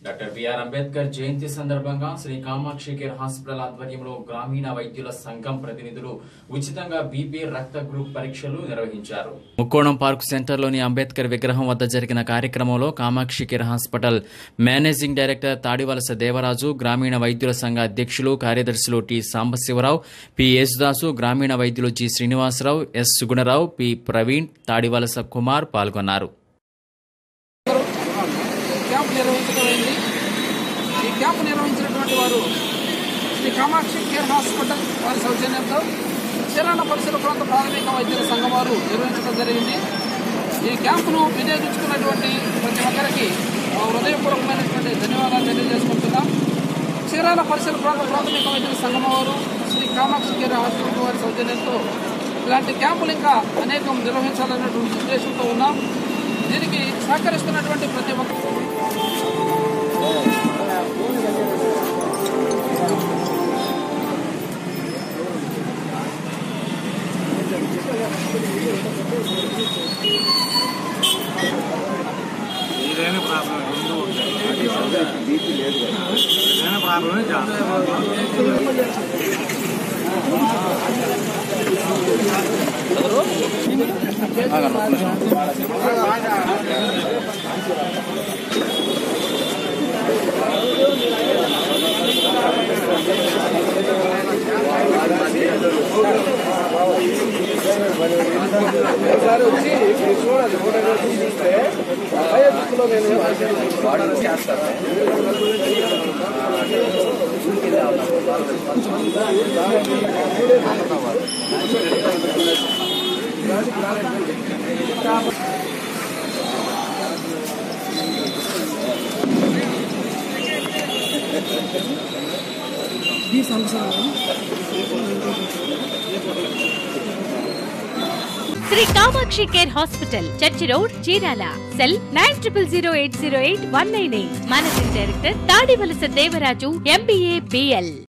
doctor BR Ambedkar జయంతి సందర్భంగా Shri Kamakshi care hospital ఆధ్వర్యంలో గ్రామీణ వైద్యుల సంఘం ప్రతినిధులు ఉచితంగా బీపీ రక్త గ్రూప్ పరీక్షలు నిర్వహించారు ముక్కోణం పార్క్ సెంటర్లోని అంబేద్కర్ విగ్రహం వద్ద జరిగిన కార్యక్రమంలో Kamakshi care hospital managing director Tadivalasa Devaraju గ్రామీణ వైద్యుల సంఘ అధ్యక్షులు కార్యదర్శులు టి సాంబశివరావు పి యేసుదాసు గ్రామీణ వైద్యులు G Srinivasarao S Sugunarao P Praveen Tadivalasa Kumar పాల్గొన్నారు క్యాంప్ నిర్వహించడమైంది ఈ క్యాంప్ నిర్వహించినటువంటి వారు శ్రీ కామాక్షి కేర్ హాస్పిటల్ వారి సౌజన్యంతో చీరాల పరిసర ప్రాంత ప్రాథమిక వైద్యుల సంఘం వారు నిర్వహించడం జరిగింది ఈ క్యాంపును వినియోగించుకున్నటువంటి ప్రతి ఒక్కరికి మా హృదయపూర్వకమైనటువంటి ధన్యవాదాలు తెలియజేసుకుంటున్నాం చీరాల పరిసర ప్రాంత ప్రాథమిక వైద్యుల సంఘం వారు శ్రీ కామాక్షి కేర్ హాస్పిటల్ వారి సౌజన్యంతో ఇలాంటి క్యాంపులు ఇంకా అనేకం నిర్వహించాలనేటువంటి ఉద్దేశంతో ఉన్నాం దీనికి సహకరిస్తున్నటువంటి ప్రతి ఒక్క ఏదైనా ప్రాబ్లం రెండు ఉంటాయి ఏదైనా ప్రాబ్లమే చేస్తాం Shri Kamakshi care hospital church road Chirala cell nine triple zero eight zero eight one nine eight managing director Tadivalasa Devaraju MBA BL